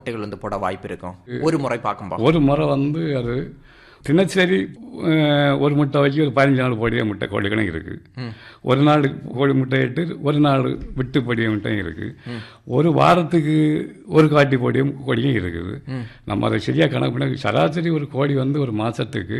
முட்டைகள் வந்து போட வாய்ப்பு இருக்கும் ஒரு முறை பார்க்கும்போது ஒரு முறை வந்து அது தினசரி அஹ், ஒரு முட்டை வச்சு ஒரு பதினஞ்சு நாள் பொடிய முட்டை கோழிகளும் இருக்கு ஒரு நாள் கோழி முட்டை இட்டு ஒரு நாள் விட்டு பொடிய முட்டையும் இருக்கு ஒரு வாரத்துக்கு ஒரு காட்டி பொடியும் கோழியும் இருக்குது நம்ம அதை சரியா கணக்கு பண்ண சராசரி ஒரு கோழி வந்து ஒரு மாசத்துக்கு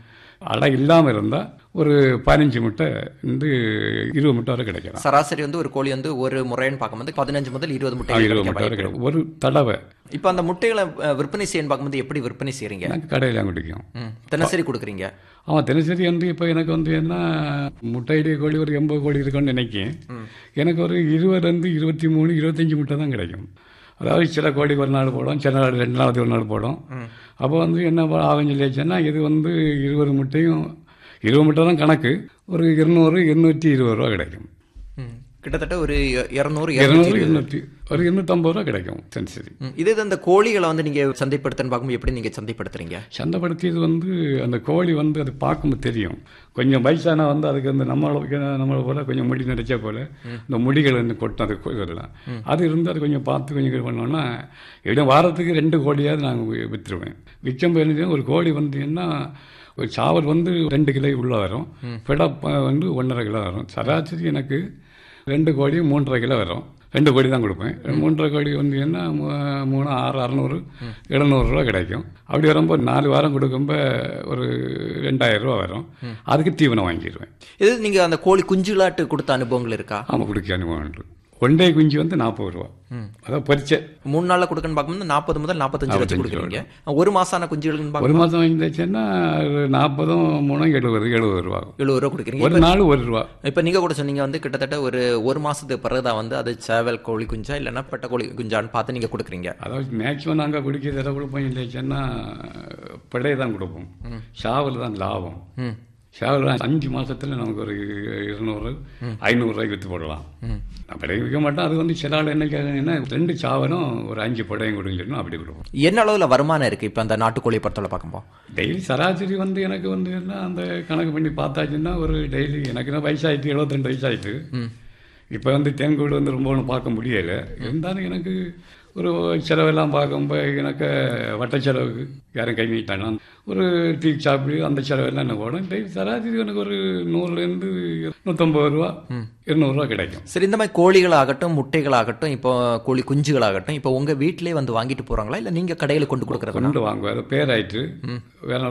அடை இல்லாமல் இருந்தால் ஒரு பதினஞ்சு முட்டை வந்து இருபது முட்டை வரை கிடைக்கலாம் சராசரி வந்து ஒரு கோழி வந்து ஒரு முறைன்னு பார்க்கும்போது பதினஞ்சு முதல் இருபது ஆ, முட்டை இருபது முட்டை வரை கிடைக்கும் ஒரு தடவை இப்போ அந்த முட்டைகளை அஹ், விற்பனை செய்யன்னு பார்க்கும்போது எப்படி விற்பனை செய்றீங்க எனக்கு கடையில் குடிக்கும் ம், தினசரி கொடுக்குறீங்க அவன் தினசரி வந்து இப்போ எனக்கு வந்து என்ன முட்டையிடைய கோழி ஒரு எண்பது கோழி இருக்குன்னு நினைக்கிறேன் எனக்கு ஒரு இருபதுலேருந்து இருபத்தி மூணு இருபத்தஞ்சி முட்டை தான் கிடைக்கும் அதாவது சில கோழி ஒரு நாள் போடும் சில நாள் ரெண்டு நாளைக்கு ஒரு நாள் போடும் அப்போ வந்து என்ன ஆகும் சொல்லியாச்சுன்னா இது வந்து இருபது முட்டையும் இருபது முட்டை தான் கணக்கு ஒரு இருநூறு இருநூற்றி இருபது ரூபா கிடைக்கும் ம், கிட்டத்தட்ட ஒரு இரநூறு இருநூறு இருநூற்றி ஒரு இருநூற்றம்பது ரூபா கிடைக்கும் தினசரி இதே இது அந்த கோழிகளை வந்து நீங்க சந்தைப்படுத்தன்னு பார்க்கும்போது எப்படி நீங்க சந்தைப்படுத்துறீங்க சந்தைப்படுத்தியது வந்து அந்த கோழி வந்து அது பார்க்கும்போது தெரியும் கொஞ்சம் வயசான வந்து அதுக்கு அந்த நம்மளுக்கு நம்மளை போல கொஞ்சம் முடி நிறைச்சா போல இந்த முடிகள் வந்து கொட்டும் அது கோ- இதெல்லாம் அது இருந்து அது கொஞ்சம் பார்த்து கொஞ்சம் இது பண்ணோம்னா எப்படியும் வாரத்துக்கு ரெண்டு கோழியாவது நாங்கள் விற்றுருவேன் விற்கும் போது ஒரு கோழி வந்து என்ன ஒரு சாவல் வந்து ரெண்டு கிலோ உள்ள வரும் பிட வந்து ஒன்றரை கிலோ வரும் சராசரி எனக்கு ரெண்டு கோழி மூன்றரை கிலோ வரும் ரெண்டு கோடி தான் கொடுப்பேன் மூன்றரை கோடி வந்து என்ன மூ- மூணு ஆறு அறநூறு எழுநூறுரூவா கிடைக்கும் அப்படி வரும்போது நாலு வாரம் கொடுக்கும்ப ஒரு ரெண்டாயிரம் ரூபா வரும் அதுக்கு தீவனம் வாங்கிடுவேன் இது நீங்க அந்த கோழி குஞ்சுலாட்டு கொடுத்த அனுபவங்கள் இருக்கா ஆமாம் குடிக்க அனுபவம் உண்டு ஒண்டே குஞ்சு வந்து நாற்பது ரூபா அதான் பறிச்ச மூணு நாள்ல கொடுக்கன்னு பார்க்கும்போது நாற்பது முதல் நாற்பத்தஞ்சு வச்சு கொடுக்குறீங்க ஒரு மாசான குஞ்சுகளுக்கு ஒரு மாதம் வாங்கிச்சுன்னா நாற்பதும் மூணும் எழுபது எழுபது ரூபா ஆகும். எழுபது ரூபா கொடுக்குறீங்க ஒரு நாள் ஒரு ரூபா இப்ப நீங்க கூட சொன்னீங்க வந்து கிட்டத்தட்ட ஒரு ஒரு மாசத்துக்கு பிறகுதான் வந்து அது சேவல் கோழி குஞ்சா இல்லைன்னா பெட்ட கோழி குஞ்சான்னு பார்த்து நீங்க கொடுக்குறீங்க அதாவது மேக்ஸிமம் நாங்கள் குடிக்கிறது எதை கொடுப்போம் இல்லைச்சுன்னா பிழையை தான் கொடுப்போம் ஷாவில் தான் லாபம் ம் ஷாவில் அஞ்சு மாசத்துல நமக்கு ஒரு இருநூறு ஐநூறுரூவாய்க்கு விற்று போடலாம் நான் பிழை விற்க மாட்டோம் அது வந்து சில ஆள் என்ன கேட்குறீங்கன்னா ரெண்டு சாவலும் ஒரு அஞ்சு படையும் கொடுங்க சொல்லணும் அப்படி கொடுப்போம் என்ன அளவுல வருமானம் இருக்கு இப்ப அந்த நாட்டுக்கோழியை பொறுத்தவரை பார்க்கும்போது டெய்லி சராசரி வந்து எனக்கு வந்து என்ன அந்த கணக்கு பண்ணி பார்த்தாச்சுன்னா ஒரு டெய்லி எனக்கு தான் வயசாயிட்டு எழுபத்திரெண்டு வயசாயிட்டு இப்போ வந்து தேன்கூடு வந்து ரொம்ப ஒன்றும் பார்க்க முடியல இருந்தாலும் எனக்கு ஒரு செலவெல்லாம் பார்க்கும்போது எனக்கு வட்ட செலவுக்கு யாரும் கை நீட்டானா ஒரு டீ சாப்பிடு அந்த செலவெல்லாம் என்ன போடும் டெய்லி சராசரி எனக்கு ஒரு நூறுலேருந்து நூற்றம்பது ரூபா இருநூறுவா கிடைக்கும் சரி இந்த மாதிரி கோழிகளாகட்டும் முட்டைகளாகட்டும் இப்போ கோழி குஞ்சுகளாகட்டும் இப்போ உங்க வீட்டிலே வந்து வாங்கிட்டு போறாங்களா இல்ல நீங்க கடையில கொண்டு கொடுக்கறதா கொண்டு வாங்குவேன் அது பேராயிட்டு வேற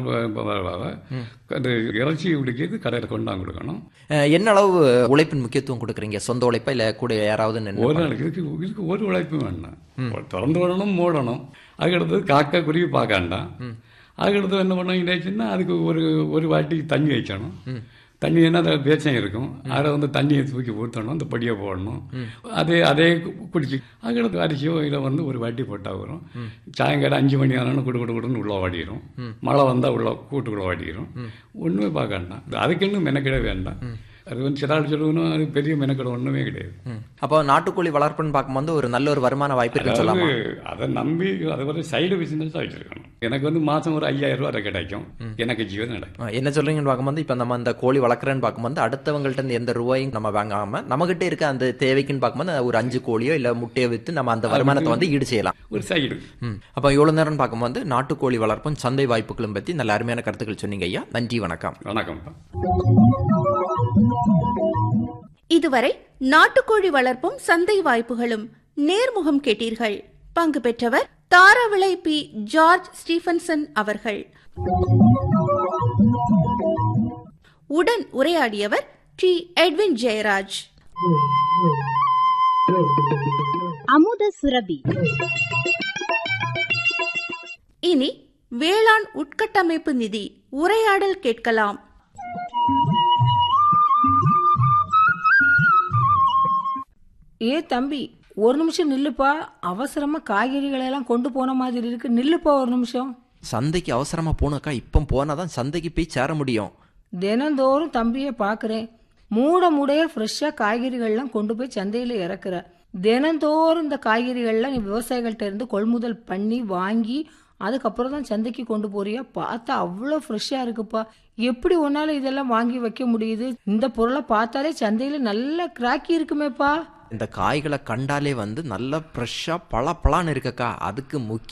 அது இறைச்சி பிடிக்கிறது கடையில் கொண்டாந்து கொடுக்கணும் அஹ், என்ன அளவு உழைப்பின் முக்கியத்துவம் கொடுக்குறீங்க சொந்த உழைப்பா இல்ல கூட யாராவது நின்னு ஒரு நாளைக்கு இதுக்கு இதுக்கு ஒரு உழைப்பும் வேண்டாம் திறந்து விடணும் மூடணும் அதுக்கடுத்தது காக்கா குருவி பார்க்காண்டாம் அதுக்கடுத்து என்ன பண்ணுவீங்கன்னா அதுக்கு ஒரு ஒரு வாட்டி தண்ணி வைக்கணும் தண்ணி என்ன அதில் பேச்சம் இருக்கும் அதில் வந்து தண்ணியை தூக்கி ஊற்றணும் அந்த பொடியை போடணும் அதே அதே கு- குடிச்சு அதுக்கடுத்து அரிசியோ இதை வந்து ஒரு வாட்டி போட்டால் வரும் சாயங்காலம் அஞ்சு மணி ஆனாலும் குடு குடு குடுன்னு உள்ள வாடிடும் மழை வந்தால் உள்ள கூட்டுக்குள்ள வாடிடும் ஒன்றுமே பார்க்க வேண்டாம் அதுக்கு இன்னும் மெனக்கிட வேண்டாம் அது வந்து சில ஆள் சொல்லணும் அது பெரிய மெனக்கிட ஒன்றுமே கிடையாது ம். அப்போ நாட்டுக்கோழி வளர்ப்புன்னு பார்க்கும்போது ஒரு நல்ல ஒரு வருமான வாய்ப்பு இருக்குன்னு சொல்லலாமா அதாவது அதை நம்பி அதை ஒரு சைடு பிசினஸ் வச்சிருக்கணும் எனக்கு வந்து மாசம் ஒரு ஐயாயிரம் ரூபாய் அதை கிடைக்கும் எனக்கு ஜீவன் நடக்கும் அஹ், என்ன சொல்றீங்கன்னு பார்க்கும்போது இப்போ நம்ம அந்த கோழி வளர்க்குறேன்னு பார்க்கும்போது அடுத்தவங்கள்ட்ட இருந்து எந்த ரூபாயும் நம்ம வாங்காம நம்மகிட்ட இருக்க அந்த தேவைக்குன்னு பார்க்கும்போது ஒரு அஞ்சு கோழியோ இல்ல முட்டையோ வித்து நம்ம அந்த வருமானத்தை வந்து ஈடு செய்யலாம் ஒரு சைடு ம். அப்போ இவ்வளவு நேரம் பார்க்கும்போது நாட்டுக்கோழி வளர்ப்பும் சந்தை வாய்ப்புகளும் பத்தி நல்ல அருமையான கருத்துக்கள் சொன்னீங்க ஐயா நன்றி வணக்கம் வணக்கம்ப்பா இதுவரை நாட்டுக்கோழி வளர்ப்பும் சந்தை வாய்ப்புகளும் நேர்முகம் கேட்டீர்கள் பங்கு பெற்றவர் தாராவிளை பி ஜார்ஜ் ஸ்டீபன்சன் அவர்கள் உடன் உரையாடியவர் டி எட்வின் ஜெயராஜ் அமுத சுரபி இனி வேளாண் உட்கட்டமைப்பு நிதி உரையாடல் கேட்கலாம் ஏ தம்பி ஒரு நிமிஷம் நில்லுப்பா அவசரமா காய்கறிகளை எல்லாம் கொண்டு போன மாதிரி இருக்கு நில்லுப்பா ஒரு நிமிஷம் சந்தைக்கு அவசரமா போனக்கா இப்போ போனாதான் சந்தைக்கு போய் சேர முடியும் தினந்தோறும் தம்பியை பார்க்குறேன் மூட மூடைய ஃப்ரெஷ்ஷாக காய்கறிகள்லாம் கொண்டு போய் சந்தையில் இறக்குற தினந்தோறும் இந்த காய்கறிகள்லாம் நீ விவசாயிகள்கிட்ட இருந்து கொள்முதல் பண்ணி வாங்கி அதுக்கப்புறம் தான் சந்தைக்கு கொண்டு போறியா பார்த்தா அவ்வளோ ஃப்ரெஷ்ஷாக இருக்குப்பா எப்படி உன்னால இதெல்லாம் வாங்கி வைக்க முடியுது இந்த பொருளை பார்த்தாலே சந்தையில் நல்ல கிராக்கி இருக்குமேப்பா இந்த காய்களை கண்டாலே வந்து நல்லா ஃப்ரெஷ்ஷாக பள பளான்னு இருக்கக்கா அதுக்கு முக்கிய